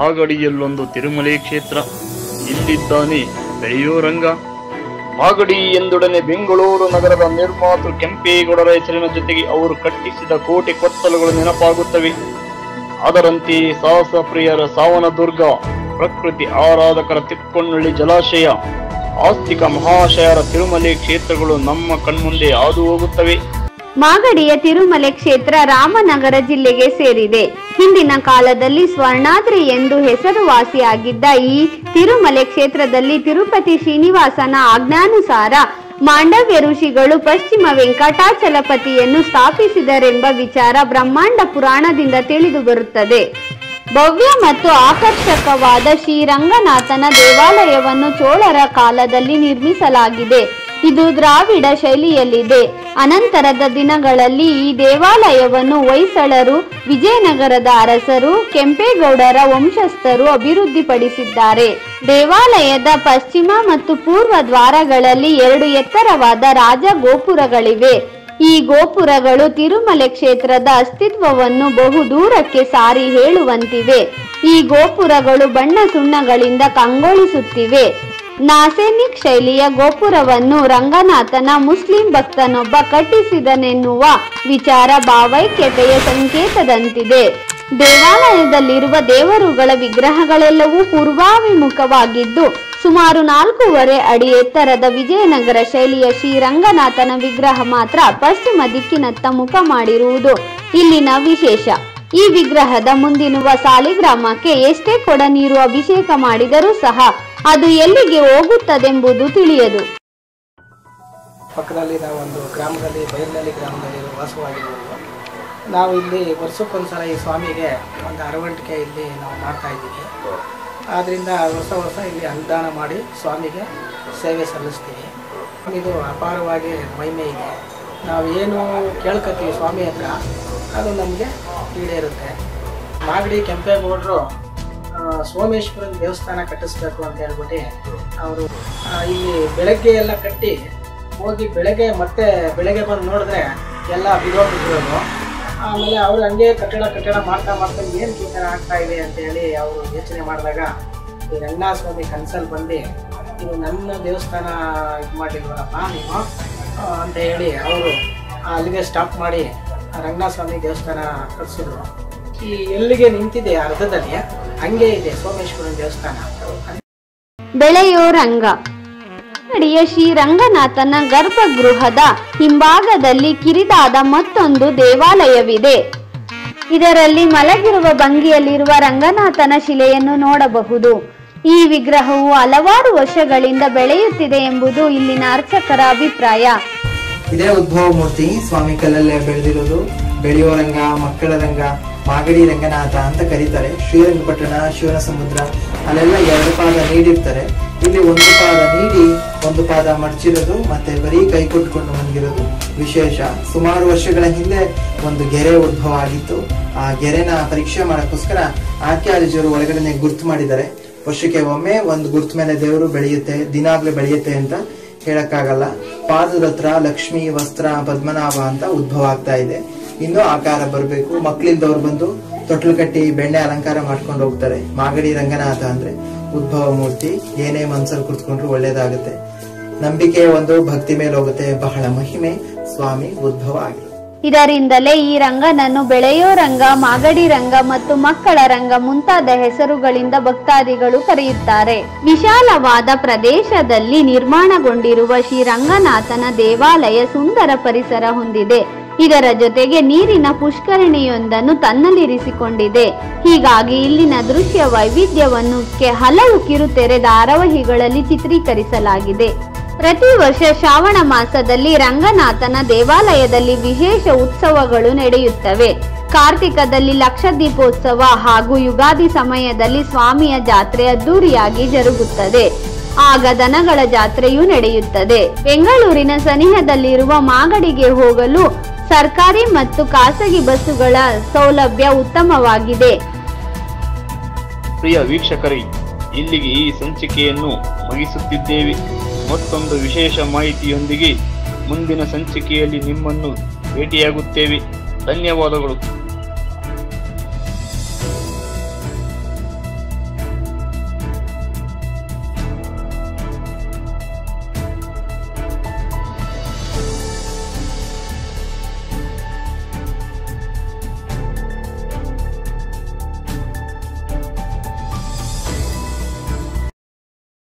ಮಾಗಡಿಯಲ್ಲೊಂದು ತಿರುಮಲೆ ಕ್ಷೇತ್ರ ಇಲ್ಲಿದ್ದಾನೆ ಬೆಳೆಯೋ ರಂಗ ಮಾಗಡಿ ಎಂದೊಡನೆ ಬೆಂಗಳೂರು ನಗರದ ನಿರ್ಮಾತೃ ಕೆಂಪೇಗೌಡರ ಹೆಸರಿನ ಜೊತೆಗೆ ಅವರು ಕಟ್ಟಿಸಿದ ಕೋಟೆ ಕೊತ್ತಲುಗಳು ನೆನಪಾಗುತ್ತವೆ ಅದರಂತೆ ಸಾಹಸ ಪ್ರಿಯರ ಸಾವನ ದುರ್ಗ ಪ್ರಕೃತಿ ಆರಾಧಕರ ತಿಕ್ಕೊನ್ನಳ್ಳಿ ಜಲಾಶಯ ಆಸ್ತಿಕ ಮಹಾಶಯರ ತಿರುಮಲೆ ಕ್ಷೇತ್ರಗಳು ನಮ್ಮ ಕಣ್ಮುಂದೆ ಹಾದು ಹೋಗುತ್ತವೆ ಮಾಗಡಿಯ ತಿರುಮಲೆ ಕ್ಷೇತ್ರ ರಾಮನಗರ ಜಿಲ್ಲೆಗೆ ಸೇರಿದೆ ಹಿಂದಿನ ಕಾಲದಲ್ಲಿ ಸ್ವರ್ಣಾದ್ರಿ ಎಂದು ಹೆಸರುವಾಸಿಯಾಗಿದ್ದ ಈ ತಿರುಮಲೆ ಕ್ಷೇತ್ರದಲ್ಲಿ ತಿರುಪತಿ ಶ್ರೀನಿವಾಸನ ಆಜ್ಞಾನುಸಾರ ಮಾಂಡವ್ಯ ಋಷಿಗಳು ಪಶ್ಚಿಮ ವೆಂಕಟಾಚಲಪತಿಯನ್ನು ಸ್ಥಾಪಿಸಿದರೆಂಬ ವಿಚಾರ ಬ್ರಹ್ಮಾಂಡ ಪುರಾಣದಿಂದ ತಿಳಿದು ಬರುತ್ತದೆ ಭವ್ಯ ಮತ್ತು ಆಕರ್ಷಕವಾದ ಶ್ರೀರಂಗನಾಥನ ದೇವಾಲಯವನ್ನು ಚೋಳರ ಕಾಲದಲ್ಲಿ ನಿರ್ಮಿಸಲಾಗಿದೆ ಇದು ದ್ರಾವಿಡ ಶೈಲಿಯಲ್ಲಿದೆ ಅನಂತರದ ದಿನಗಳಲ್ಲಿ ಈ ದೇವಾಲಯವನ್ನು ಹೊಯ್ಸಳರು ವಿಜಯನಗರದ ಅರಸರು ಕೆಂಪೇಗೌಡರ ವಂಶಸ್ಥರು ಅಭಿವೃದ್ಧಿಪಡಿಸಿದ್ದಾರೆ ದೇವಾಲಯದ ಪಶ್ಚಿಮ ಮತ್ತು ಪೂರ್ವ ದ್ವಾರಗಳಲ್ಲಿ ಎರಡು ಎತ್ತರವಾದ ರಾಜ ಗೋಪುರಗಳಿವೆ ಈ ಗೋಪುರಗಳು ತಿರುಮಲೆ ಕ್ಷೇತ್ರದ ಅಸ್ತಿತ್ವವನ್ನು ಬಹುದೂರಕ್ಕೆ ಸಾರಿ ಹೇಳುವಂತಿವೆ ಈ ಗೋಪುರಗಳು ಬಣ್ಣ ಸುಣ್ಣಗಳಿಂದ ಕಂಗೊಳಿಸುತ್ತಿವೆ ನಾಸೆನಿಕ್ ಶೈಲಿಯ ಗೋಪುರವನ್ನು ರಂಗನಾಥನ ಮುಸ್ಲಿಂ ಭಕ್ತನೊಬ್ಬ ಕಟ್ಟಿಸಿದನೆನ್ನುವ ವಿಚಾರ ಭಾವೈಕ್ಯತೆಯ ಸಂಕೇತದಂತಿದೆ ದೇವಾಲಯದಲ್ಲಿರುವ ದೇವರುಗಳ ವಿಗ್ರಹಗಳೆಲ್ಲವೂ ಪೂರ್ವಾಭಿಮುಖವಾಗಿದ್ದು ಸುಮಾರು ನಾಲ್ಕೂವರೆ ಅಡಿ ಎತ್ತರದ ವಿಜಯನಗರ ಶೈಲಿಯ ಶ್ರೀರಂಗನಾಥನ ವಿಗ್ರಹ ಮಾತ್ರ ಪಶ್ಚಿಮ ದಿಕ್ಕಿನತ್ತ ಮುಖ ಮಾಡಿರುವುದು ಇಲ್ಲಿನ ವಿಶೇಷ ಈ ವಿಗ್ರಹದ ಮುಂದಿರುವ ಸಾಲಿಗ್ರಾಮಕ್ಕೆ ಎಷ್ಟೇ ಕೊಡ ನೀರು ಅಭಿಷೇಕ ಮಾಡಿದರೂ ಸಹ ಅದು ಎಲ್ಲಿಗೆ ಹೋಗುತ್ತದೆಂಬುದು ತಿಳಿಯದು ಪಕ್ಕದಲ್ಲಿ ನಾವು ಒಂದು ಗ್ರಾಮದಲ್ಲಿ ಬೈರ್ನಳ್ಳಿ ಗ್ರಾಮದಲ್ಲಿ ವಾಸವಾಗಿರುವುದು ನಾವು ಇಲ್ಲಿ ವರ್ಷಕ್ಕೊಂದ್ಸಲ ಈ ಸ್ವಾಮಿಗೆ ಒಂದು ಅರವಣಿಕೆ ಇಲ್ಲಿ ನಾವು ಮಾಡ್ತಾ ಇದ್ದೀವಿ ಆದ್ದರಿಂದ ವರ್ಷ ವರ್ಷ ಇಲ್ಲಿ ಅನುದಾನ ಮಾಡಿ ಸ್ವಾಮಿಗೆ ಸೇವೆ ಸಲ್ಲಿಸ್ತೀವಿ ಇದು ಅಪಾರವಾಗಿ ಮಹಿಮೆ ಇದೆ ನಾವು ಏನು ಕೇಳ್ಕೊತೀವಿ ಸ್ವಾಮಿ ಹತ್ರ ಅದು ನಮಗೆ ಈಡೇರುತ್ತೆ ಮಾಗಡಿ ಕೆಂಪೇಗೌಡರು ಆ, ಸೋಮೇಶ್ವರನ ದೇವಸ್ಥಾನ ಕಟ್ಟಿಸ್ಬೇಕು ಅಂತ ಹೇಳ್ಬಿಟ್ಟು ಅವರು ಇಲ್ಲಿ ಬೆಳಗ್ಗೆ ಎಲ್ಲ ಕಟ್ಟಿ ಹೋಗಿ ಬೆಳಗ್ಗೆ ಮತ್ತೆ ಬೆಳಗ್ಗೆ ಬಂದು ನೋಡಿದ್ರೆ ಎಲ್ಲ ಬಿದ್ದೋಗ್ಬಿಟ್ಟಿರೋದು ಆಮೇಲೆ ಅವ್ರು ಹಂಗೆ ಕಟ್ಟಡ ಕಟ್ಟಡ ಮಾಡ್ತಾ ಮಾಡ್ತಾ ಏನು ಈ ಥರ ಆಗ್ತಾ ಇದೆ ಅಂತ ಹೇಳಿ ಅವರು ಯೋಚನೆ ಮಾಡಿದಾಗ ಈ ರಂಗನಾಥ ಸ್ವಾಮಿ ಕನ್ಸಲ್ಲಿ ಬಂದು ಇದು ನನ್ನ ದೇವಸ್ಥಾನ ಇದು ಮಾಡಿಲ್ವಲ್ಲಪ್ಪ ನೀವು ಆ, ಅಂತ ಹೇಳಿ ಅವರು ಅಲ್ಲಿಗೆ ಸ್ಟಾಪ್ ಮಾಡಿ ಆ ರಂಗನಾಥ ಸ್ವಾಮಿ ದೇವಸ್ಥಾನ ಕಟ್ಸಿದ್ರು ಈ ಎಲ್ಲಿಗೆ ನಿಂತಿದೆ ಅರ್ಧದಲ್ಲಿ ಹಂಗೆ ಇದೆ ಸೋಮೇಶ್ವರನ ದೇವಸ್ಥಾನ ಬೆಳೆಯೋ ರಂಗ ಅಂಗಡಿಯ ಶ್ರೀರಂಗನಾಥನ ಗರ್ಭಗೃಹದ ಹಿಂಭಾಗದಲ್ಲಿ ಕಿರಿದಾದ ಮತ್ತೊಂದು ದೇವಾಲಯವಿದೆ ಇದರಲ್ಲಿ ಮಲಗಿರುವ ಭಂಗಿಯಲ್ಲಿರುವ ರಂಗನಾಥನ ಶಿಲೆಯನ್ನು ನೋಡಬಹುದು ಈ ವಿಗ್ರಹವು ಹಲವಾರು ವರ್ಷಗಳಿಂದ ಬೆಳೆಯುತ್ತಿದೆ ಎಂಬುದು ಇಲ್ಲಿನ ಅರ್ಚಕರ ಅಭಿಪ್ರಾಯ ಇದೇ ಉದ್ಭವ ಮೂರ್ತಿ ಸ್ವಾಮಿ ಕಲ್ಲಲ್ಲೇ ಬೆಳೆದಿರೋದು ಬೆಳೆಯೋ ರಂಗ ಮಕ್ಕಳ ರಂಗ ಮಾಗಡಿ ರಂಗನಾಥ ಅಂತ ಕರೀತಾರೆ ಶ್ರೀರಂಗಪಟ್ಟಣ ಶಿವನ ಸಮುದ್ರ ಅಲ್ಲೆಲ್ಲ ಎರಡು ಪಾದ ನೀಡಿರ್ತಾರೆ ಇಲ್ಲಿ ಒಂದು ಪಾದ ನೀಡಿ ಒಂದು ಪಾದ ಮಡಚಿರೋದು ಮತ್ತೆ ಬರೀ ಕೈ ಕೊಟ್ಕೊಂಡು ಮಲಗಿರೋದು ವಿಶೇಷ ಸುಮಾರು ವರ್ಷಗಳ ಹಿಂದೆ ಒಂದು ಗೆರೆ ಉದ್ಭವ ಆಗಿತ್ತು ಆ ಗೆರೆನ ಪರೀಕ್ಷೆ ಮಾಡಕ್ಕೋಸ್ಕರ ಆರ್ಕಿಯಾಲಜಿಯವರು ಒಳಗಡೆ ಗುರ್ತು ಮಾಡಿದ್ದಾರೆ ವರ್ಷಕ್ಕೆ ಒಮ್ಮೆ ಒಂದು ಗುರ್ತು ಮೇಲೆ ದೇವರು ಬೆಳೆಯುತ್ತೆ ದಿನಾಗ್ಲೂ ಬೆಳೆಯುತ್ತೆ ಅಂತ ಹೇಳಕ್ಕಾಗಲ್ಲ ಪಾದದ ಹತ್ರ ಲಕ್ಷ್ಮಿ ವಸ್ತ್ರ ಪದ್ಮನಾಭ ಅಂತ ಉದ್ಭವ ಆಗ್ತಾ ಇದೆ ಇನ್ನು ಆಕಾರ ಬರಬೇಕು ಮಕ್ಳಿಲ್ದವ್ರು ಬಂದು ತೊಟ್ಲು ಕಟ್ಟಿ ಬೆಣ್ಣೆ ಅಲಂಕಾರ ಮಾಡ್ಕೊಂಡು ಹೋಗ್ತಾರೆ ಮಾಗಡಿ ರಂಗನಾಥ ಅಂದ್ರೆ ಉದ್ಭವ ಮೂರ್ತಿ ಏನೇ ಮನ್ಸಲ್ಲಿ ಕುತ್ಕೊಂಡ್ರು ಒಳ್ಳೇದಾಗುತ್ತೆ ನಂಬಿಕೆ ಒಂದು ಭಕ್ತಿ ಮೇಲೆ ಹೋಗುತ್ತೆ ಬಹಳ ಮಹಿಮೆ ಸ್ವಾಮಿ ಉದ್ಭವ ಆಗಿದೆ ಇದರಿಂದಲೇ ಈ ರಂಗನನ್ನು ಬೆಳೆಯೋ ರಂಗ ಮಾಗಡಿ ರಂಗ ಮತ್ತು ಮಕ್ಕಳ ರಂಗ ಮುಂತಾದ ಹೆಸರುಗಳಿಂದ ಭಕ್ತಾದಿಗಳು ಕರೆಯುತ್ತಾರೆ ವಿಶಾಲವಾದ ಪ್ರದೇಶದಲ್ಲಿ ನಿರ್ಮಾಣಗೊಂಡಿರುವ ಶ್ರೀರಂಗನಾಥನ ದೇವಾಲಯ ಸುಂದರ ಪರಿಸರ ಹೊಂದಿದೆ ಇದರ ಜೊತೆಗೆ ನೀರಿನ ಪುಷ್ಕರಣಿಯೊಂದನ್ನು ತನ್ನಲ್ಲಿರಿಸಿಕೊಂಡಿದೆ ಹೀಗಾಗಿ ಇಲ್ಲಿನ ದೃಶ್ಯ ವೈವಿಧ್ಯವನ್ನು ಕೆ- ಹಲವು ಕಿರುತೆರೆ ಧಾರಾವಾಹಿಗಳಲ್ಲಿ ಚಿತ್ರೀಕರಿಸಲಾಗಿದೆ ಪ್ರತಿ ವರ್ಷ ಶ್ರಾವಣ ಮಾಸದಲ್ಲಿ ರಂಗನಾಥನ ದೇವಾಲಯದಲ್ಲಿ ವಿಶೇಷ ಉತ್ಸವಗಳು ನಡೆಯುತ್ತವೆ ಕಾರ್ತಿಕದಲ್ಲಿ ಲಕ್ಷ ದೀಪೋತ್ಸವ ಹಾಗೂ ಯುಗಾದಿ ಸಮಯದಲ್ಲಿ ಸ್ವಾಮಿಯ ಜಾತ್ರೆ ಅದ್ದೂರಿಯಾಗಿ ಜರುಗುತ್ತದೆ ಆಗ ದನಗಳ ಜಾತ್ರೆಯೂ ನಡೆಯುತ್ತದೆ ಬೆಂಗಳೂರಿನ ಸನಿಹದಲ್ಲಿರುವ ಮಾಗಡಿಗೆ ಹೋಗಲು ಸರ್ಕಾರಿ ಮತ್ತು ಖಾಸಗಿ ಬಸ್ಸುಗಳ ಸೌಲಭ್ಯ ಉತ್ತಮವಾಗಿದೆ ಪ್ರಿಯ ವೀಕ್ಷಕರೇ ಇಲ್ಲಿಗೆ ಈ ಸಂಚಿಕೆಯನ್ನು ಮುಗಿಸುತ್ತಿದ್ದೇವೆ ಮತ್ತೊಂದು ವಿಶೇಷ ಮಾಹಿತಿಯೊಂದಿಗೆ ಮುಂದಿನ ಸಂಚಿಕೆಯಲ್ಲಿ ನಿಮ್ಮನ್ನು ಭೇಟಿಯಾಗುತ್ತೇವೆ ಧನ್ಯವಾದಗಳು